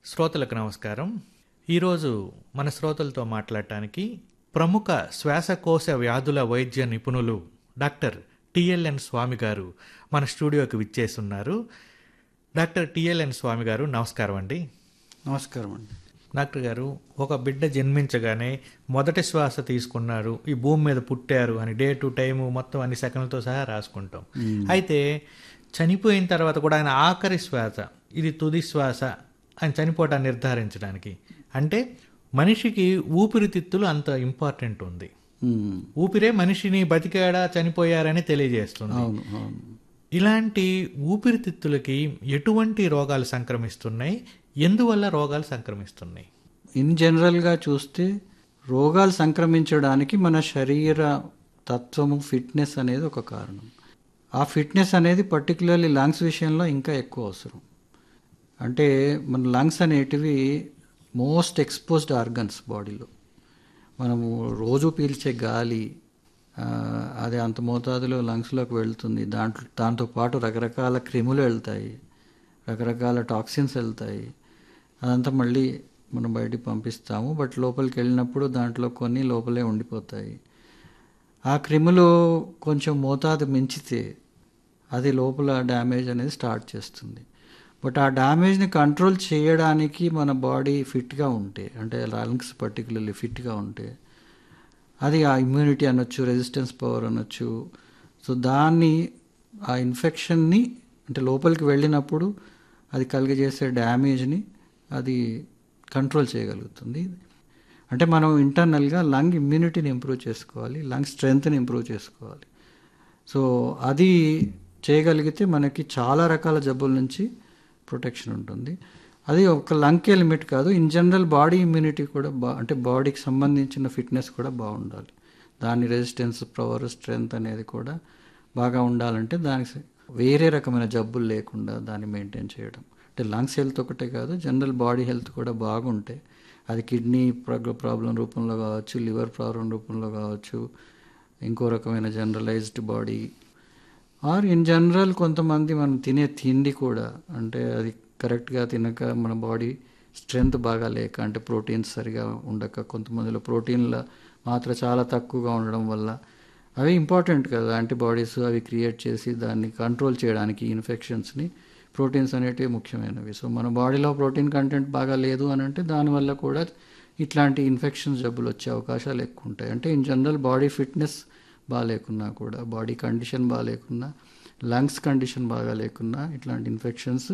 శ్రోతలకు నమస్కారం ఈరోజు మన శ్రోతలతో మాట్లాడటానికి ప్రముఖ శ్వాసకోశ వ్యాధుల వైద్య నిపుణులు డాక్టర్ టిఎల్ఎన్ స్వామి గారు మన స్టూడియోకి విచ్చేస్తున్నారు డాక్టర్ టిఎల్ఎన్ స్వామి గారు నమస్కారం అండి నమస్కారం అండి డాక్టర్ గారు ఒక బిడ్డ జన్మించగానే మొదటి శ్వాస తీసుకున్నారు ఈ భూమి మీద పుట్టారు అని డే టు టైము మొత్తం అన్ని సెకండ్లతో సహా రాసుకుంటాం అయితే చనిపోయిన తర్వాత కూడా ఆయన ఆఖరి శ్వాస ఇది తుది శ్వాస అని చనిపోవటాన్ని నిర్ధారించడానికి అంటే మనిషికి ఊపిరితిత్తులు అంత ఇంపార్టెంట్ ఉంది ఉమ్, ఊపిరే మనిషిని బతికాడా చనిపోయారని తెలియజేస్తుంది అవును అవును ఇలాంటి ఊపిరితిత్తులకి ఎటువంటి రోగాలు సంక్రమిస్తున్నాయి ఎందువల్ల రోగాలు సంక్రమిస్తున్నాయి ఇన్ జనరల్గా చూస్తే రోగాలు సంక్రమించడానికి మన శరీర తత్వము ఫిట్నెస్ అనేది ఒక కారణం ఆ ఫిట్నెస్ అనేది పర్టికులర్లీ లంగ్స్ విషయంలో ఇంకా ఎక్కువ అవసరం అంటే మన లంగ్స్ అనేటివి మోస్ట్ ఎక్స్పోజ్డ్ ఆర్గన్స్ బాడీలో మనము రోజు పీల్చే గాలి ఆ, అది అంత మోతాదులో లంగ్స్లోకి వెళ్తుంది దాంట్లో దాంతో పాటు రకరకాల క్రిములు వెళ్తాయి రకరకాల టాక్సిన్స్ వెళ్తాయి అదంతా మళ్ళీ మనం బయటికి పంపిస్తాము బట్ లోపలికి వెళ్ళినప్పుడు దాంట్లో కొన్ని లోపలే ఉండిపోతాయి ఆ క్రిములు కొంచెం మోతాదు మించితే అది లోపల డ్యామేజ్ అనేది స్టార్ట్ చేస్తుంది బట్ ఆ డ్యామేజ్ని కంట్రోల్ చేయడానికి మన బాడీ ఫిట్గా ఉంటే అంటే లంగ్స్ పర్టికులర్లీ ఫిట్గా ఉంటే అది ఆ ఇమ్యూనిటీ అనొచ్చు రెసిస్టెన్స్ పవర్ అనొచ్చు సో దాన్ని ఆ ఇన్ఫెక్షన్ని అంటే లోపలికి వెళ్ళినప్పుడు అది కలిగజేసే డ్యామేజ్ని అది కంట్రోల్ చేయగలుగుతుంది అంటే మనం ఇంటర్నల్గా లంగ్ ఇమ్యూనిటీని ఇంప్రూవ్ చేసుకోవాలి లంగ్ స్ట్రెంగ్త్ని ఇంప్రూవ్ చేసుకోవాలి సో అది చేయగలిగితే మనకి చాలా రకాల జబ్బుల నుంచి ప్రొటెక్షన్ ఉంటుంది అది ఒక లంకే లిమిట్ కాదు ఇన్ జనరల్ బాడీ ఇమ్యూనిటీ కూడా బా అంటే బాడీకి సంబంధించిన ఫిట్నెస్ కూడా బాగుండాలి దాని రెసిస్టెన్స్ పవర్ స్ట్రెంగ్త్ అనేది కూడా బాగా ఉండాలంటే దానికి వేరే రకమైన జబ్బులు లేకుండా దాన్ని మెయింటైన్ చేయడం అంటే లంగ్స్ హెల్త్ ఒకటే కాదు జనరల్ బాడీ హెల్త్ కూడా బాగుంటే అది కిడ్నీ ప్రాబ్లం రూపంలో కావచ్చు లివర్ ప్రాబ్లం రూపంలో కావచ్చు ఇంకో రకమైన generalized body or in general కొంతమంది మనం తినే తిండి కూడా అంటే అది కరెక్ట్గా తినక మన బాడీ స్ట్రెంగ్త్ బాగా లేక అంటే ప్రోటీన్స్ సరిగా ఉండక కొంతమందిలో ప్రోటీన్ల మాత్ర చాలా తక్కువగా ఉండడం వల్ల అవి ఇంపార్టెంట్ కదా యాంటీబాడీస్ అవి క్రియేట్ చేసి దాన్ని కంట్రోల్ చేయడానికి ఇన్ఫెక్షన్స్ని ప్రోటీన్స్ అనేటివి ముఖ్యమైనవి సో మన బాడీలో ప్రోటీన్ కంటెంట్ బాగా లేదు అని అంటే దానివల్ల కూడా ఇట్లాంటి ఇన్ఫెక్షన్స్ జబ్బులు వచ్చే అవకాశాలు ఎక్కువ ఉంటాయి అంటే ఇన్ జనరల్ బాడీ ఫిట్నెస్ బాగాలేకున్నా కూడా బాడీ కండిషన్ బాగాలేకున్నా లంగ్స్ కండిషన్ బాగా లేకున్నా ఇట్లాంటి ఇన్ఫెక్షన్స్